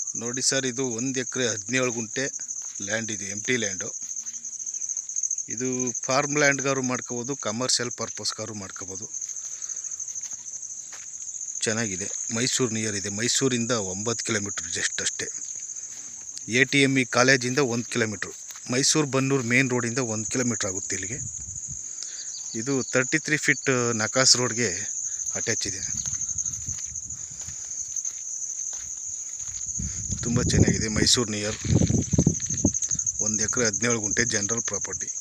ನೋಡಿ ಸರ್ ಇದು ಒಂದು ಎಕರೆ ಹದಿನೇಳು ಗುಂಟೆ ಲ್ಯಾಂಡ್ ಇದೆ ಎಮ್ ಟಿ ಲ್ಯಾಂಡು ಇದು ಫಾರ್ಮ್ ಲ್ಯಾಂಡ್ಗಾರು ಮಾಡ್ಕೋಬೋದು ಕಮರ್ಷಿಯಲ್ ಪರ್ಪಸ್ಗಾರು ಮಾಡ್ಕೋಬೋದು ಚೆನ್ನಾಗಿದೆ ಮೈಸೂರು ನಿಯರ್ ಇದೆ ಮೈಸೂರಿಂದ ಒಂಬತ್ತು ಕಿಲೋಮೀಟ್ರ್ ಜಸ್ಟ್ ಅಷ್ಟೇ ಎ ಟಿ ಎಮ್ ಇ ಕಾಲೇಜಿಂದ ಒಂದು ಕಿಲೋಮೀಟ್ರು ಮೈಸೂರು ಬನ್ನೂರು ಮೇನ್ ರೋಡಿಂದ ಒಂದು ಕಿಲೋಮೀಟ್ರ್ ಆಗುತ್ತೆ ಇಲ್ಲಿಗೆ ಇದು ತರ್ಟಿ ತ್ರೀ ಫಿಟ್ ನಕಾಸ್ ರೋಡ್ಗೆ ಅಟ್ಯಾಚ್ ಇದೆ ತುಂಬ ಚೆನ್ನಾಗಿದೆ ಮೈಸೂರು ನಿಯರ್ ಒಂದು ಎಕರೆ ಹದಿನೇಳು ಗುಂಟೆ ಜನರಲ್ ಪ್ರಾಪರ್ಟಿ